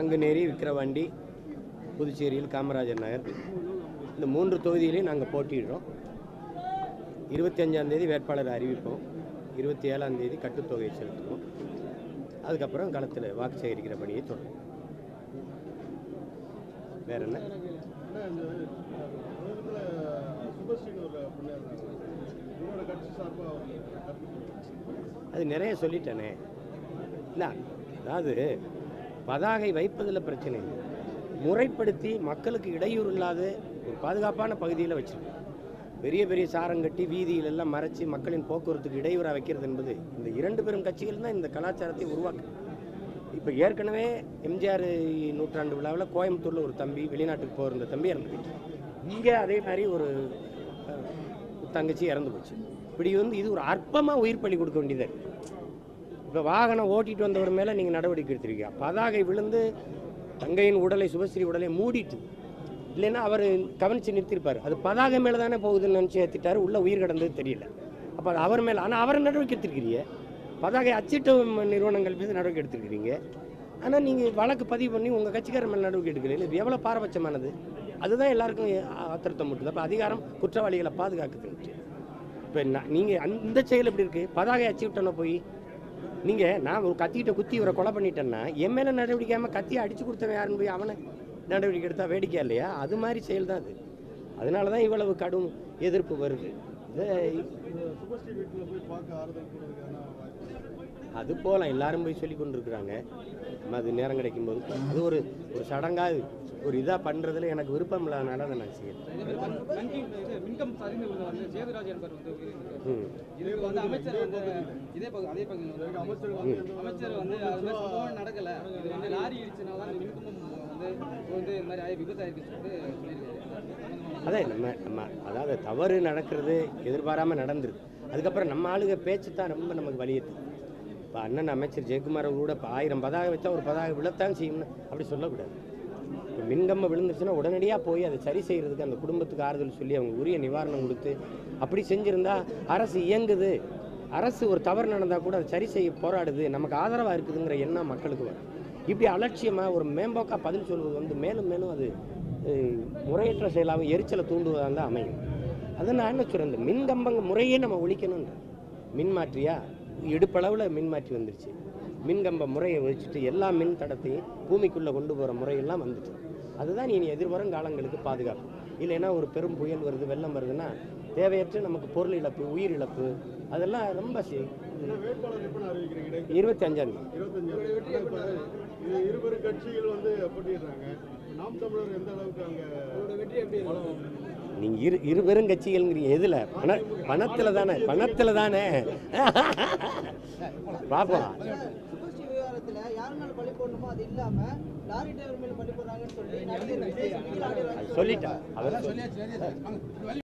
நாங்குநேரி விக்கிரவாண்டி புதுச்சேரியில் காமராஜர் நகர் இந்த மூன்று தொகுதியிலையும் நாங்கள் போட்டியிடுறோம் இருபத்தி அஞ்சாந்தேதி வேட்பாளர் அறிவிப்போம் இருபத்தி ஏழாம் தேதி கட்டுத்தொகையை செலுத்துவோம் அதுக்கப்புறம் களத்தில் வாக்கு சேகரிக்கிற பணியை தொடரும் வேற என்ன அண்ணா, இந்த உலகத்துல சுபஸ்ரீன்னு ஒரு பொண்ணு இருந்தாங்க. உங்களோட கட்சி சார்பா அவங்க கருத்து சொல்லுங்க. அது நிறைய சொல்லிட்டேனே இல்லை அதாவது பதாகை வைப்பதில் பிரச்சனை இல்லை முறைப்படுத்தி மக்களுக்கு இடையூறு இல்லாத ஒரு பாதுகாப்பான பகுதியில் வச்சிருக்கோம் பெரிய பெரிய சாரம் கட்டி வீதியில எல்லாம் மறைச்சி மக்களின் போக்குவரத்துக்கு இடையூறாக வைக்கிறது என்பது இந்த இரண்டு பெரும் கட்சிகள் தான் இந்த கலாச்சாரத்தை உருவாக்கு இப்போ ஏற்கனவே எம்ஜிஆர் நூற்றாண்டு விழாவில் கோயம்புத்தூரில் ஒரு தம்பி வெளிநாட்டுக்கு போகிற தம்பி இறந்து போயிட்டு இங்கே அதே மாதிரி ஒரு அஹ், தங்கச்சி இறந்து போச்சு இப்படி வந்து இது ஒரு அற்பமாக உயிர் பலி கொடுக்க வேண்டியது இருக்கு இப்போ வாகனம் ஓட்டிட்டு வந்தவர் மேலே நீங்கள் நடவடிக்கை எடுத்திருக்கீங்க பதாகை விழுந்து தங்கையின் உடலை சுபஸ்ரீ உடலை மூடிட்டு இல்லைன்னா அவர் கவனித்து நிறுத்திருப்பார் அது பதாகை மேலே தானே போகுதுன்னு நினச்சி ஏற்றிட்டாரு உள்ளே உயிர் கிடந்தது தெரியல அப்போ அது அவர் மேலே ஆனால் அவரை நடவடிக்கை எடுத்திருக்கிறீங்க பதாகை அச்சிட்ட நிறுவனங்கள் மீது நடவடிக்கை எடுத்திருக்கிறீங்க ஆனால் நீங்கள் வழக்கு பதிவு பண்ணி உங்கள் கட்சிக்காரர் மேலே நடவடிக்கை எடுக்கல இது எவ்வளோ பாரபட்சமானது அதுதான் எல்லாருக்கும் ஆத்திரத்தை முட்டுது அப்போ அதிகாரம் குற்றவாளிகளை பாதுகாக்குதுன்ட்டு இப்போ நீங்கள் அந்த செயல் எப்படி இருக்குது பதாகை அச்சு விட்டோன்னா போய் நீங்கள் நான் ஒரு கத்திக்கிட்ட குத்தி இவரை கொலை பண்ணிட்டேன்னா என் மேலே நடவடிக்கையாமல் கத்தியை அடிச்சு கொடுத்தவன் யாருன்னு போய் அவனை நடவடிக்கை எடுத்தா வேடிக்கை இல்லையா அது மாதிரி செயல் தான் அது அதனால தான் இவ்வளவு கடும் எதிர்ப்பு வருது இதை இந்த சுபஸ்ரீ வீட்டுல போய் பார்க்க ஆறுதல் கூறதுக்கான வாய்ப்பு அது போகலாம் எல்லாரும் போய் சொல்லி கொண்டு இருக்கிறாங்க நம்ம அது நேரம் கிடைக்கும் போது அது ஒரு ஒரு சடங்காக ஒரு இதாக பண்ணுறதுல எனக்கு விருப்பம் இல்லாதனால அதை நான் செய்யறேன் மின்கம் சரிந்து விழுந்த வந்து சேதுராஜ் என்பவர் வந்து உயிரிழந்தார். ம் இதுக்கு வந்து அமைச்சர் வந்து இதே பகுதி அதே பகுதியில் வந்து அமைச்சர் வந்து எந்த அமைச்சர் வந்து அது மாதிரி சம்பவம் நடக்கல இது வந்து லாரி இடிச்சனால தான் இந்த மின்கம்பம் வந்து இப்போ வந்து இந்த மாதிரி ஆயி விபத்து ஆயிருக்குன்னு சொல்லிட்டு சொல்லியிருக்காரு அதே நம்ம நம்ம அதாவது தவறு நடக்கிறது எதிர்பாராமல் நடந்துருது அதுக்கப்புறம் நம்ம ஆளுங்க பேச்சு தான் ரொம்ப நமக்கு வலியுது இப்போ அண்ணன் அமைச்சர் ஜெயக்குமார் அவர் கூட இப்போ ஆயிரம் பதாக வச்சா ஒரு பதாக விழத்தான் செய்யும்னு அப்படி சொல்லக்கூடாது இப்போ மின்கம்பம் விழுந்துருச்சுன்னா உடனடியாக போய் அதை சரி செய்கிறதுக்கு அந்த குடும்பத்துக்கு ஆறுதல் சொல்லி அவங்க உரிய நிவாரணம் கொடுத்து அப்படி செஞ்சுருந்தா அரசு இயங்குது அரசு ஒரு தவறு நடந்தால் கூட அதை சரி செய்ய போராடுது நமக்கு ஆதரவாக இருக்குதுங்கிற எண்ணம் மக்களுக்கு வரும் இப்படி அலட்சியமாக ஒரு மேம்போக்காக பதில் சொல்வது வந்து மேலும் மேலும் அது அஹ், முறையற்ற செயலாகவும் எரிச்சலை தூண்டுவதாக தான் அமையும் அதை நான் என்ன சொல்கிறேன் இந்த மின் கம்பங்க முறையே நம்ம ஒழிக்கணுன்ற மின் மாற்றியா இடுப்பளவில் மின் மாற்றி வந்துருச்சு மின்கம்ப முறையை வச்சுட்டு எல்லா மின் தடத்தையும் பூமிக்குள்ளே கொண்டு போகிற முறையெல்லாம் வந்துட்டு அதுதான் இனி எதிர்வரும் காலங்களுக்கு பாதுகாப்பு இல்லைன்னா ஒரு பெரும் புயல் வருது வெள்ளம் வருதுன்னா தேவையற்ற நமக்கு பொருள் இழப்பு உயிர் இழப்பு அதெல்லாம் ரொம்ப சி- இந்த வேட்பாளர் எப்ப அறிவிக்கிறீங்க இடை- இருபத்தி அஞ்சாம் தேதி இருபத்தஞ்சு ஆனா இப்ப இது இருவரு கட்சிகள் வந்து போட்டிடுறாங்க நாம் தமிழர் எந்த அளவுக்கு அங்க வெற்றி எப்படி நீங்கள் இரு இரு பெரும் கட்சிகள்ங்கிறீங்க எதில் பண பணத்தில் தானே பணத்தில் தானே பார்ப்போம் சுபஸ்ரீ விவகாரத்துல யார் மேல பழி போடணுமோ அது இல்லாம லாரி டிரைவர் மேல பழி போடுறாங்கன்னு சொல்லி நடிகர் விஜய் சுனில் ஆடியோ சொல்லிட்டேன் அவர்